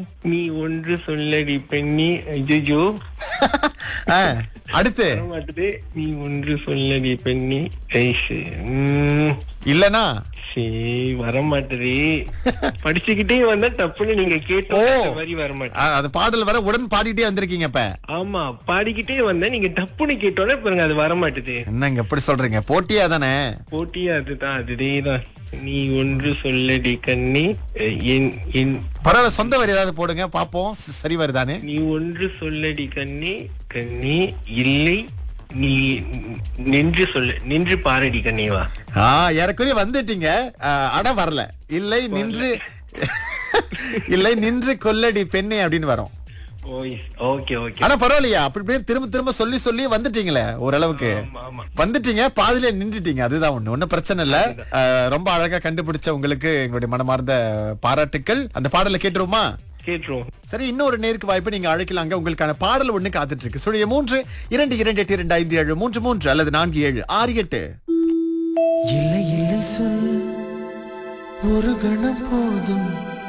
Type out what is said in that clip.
நீ ஒன்று சொல்லடி பெண்ணி ஐயோ ஆ, அடுத்து மாட்டுது நீ ஒன்று சொல்லடி பெண்ணி ஐசு உம், இல்லனா சரி வர மாட்டுது படிச்சுக்கிட்டே வந்தா தப்புன்னு நீங்க கேட்ட ஓ. வரி வர மாட்டேன் ஆ, அது பாடல் வர உடன் பாடிட்டே வந்திருக்கீங்க இப்ப ஆமா பாடிக்கிட்டே வந்தா நீங்க டப்புன்னு கேட்டோன்னே பாருங்க அது வர மாட்டுது என்னங்க எப்படி சொல்றீங்க போட்டியா தானே போட்டியா அதுதான் அதுதேதான் நீ ஒன்று சொல்லடி கண்ணி அஹ், என் என் பரவாயில்ல சொந்த வரி ஏதாவது போடுங்க பாப்போம் ச- சரி வருதானே நீ ஒன்று சொல்லடி கண்ணி கண்ணி இல்லை நீ நின்று சொல்லு நின்று பாரடி கண்ணிவா ஆ ஏறக்குறைய வந்துட்டீங்க ஆ, ஆனா வரல இல்லை நின்று இல்லை நின்று கொல்லடி பெண்ணே அப்படின்னு வரும் ஓய் ஓகே ஓகே ஆனா பரவாயில்லையா அப்படி இப்படியே திரும்ப திரும்ப சொல்லி சொல்லி வந்துட்டீங்களே ஓரளவுக்கு ஆமா ஆமா வந்துட்டீங்க பாதியில நின்றுட்டீங்க அதுதான் ஒண்ணு ஒண்ணும் பிரச்சனை இல்ல அஹ், ரொம்ப அழகா கண்டுபிடிச்ச உங்களுக்கு எங்களுடைய மனமார்ந்த பாராட்டுக்கள் அந்த பாடலை கேட்டுருவோமா கேட்டுருவோம் சரி இன்னொரு நேருக்கு வாய்ப்பு நீங்க அழைக்கலாங்க உங்களுக்கான பாடல் ஒண்ணு காத்துட்டு இருக்கு சுழிய மூன்று இரண்டு இரண்டு எட்டு இரண்டு ஐந்து ஏழு மூன்று மூன்று அல்லது நான்கு ஏழு ஆறு எட்டு இல்லை இல்லை சொல் ஒரு கணம் போதும்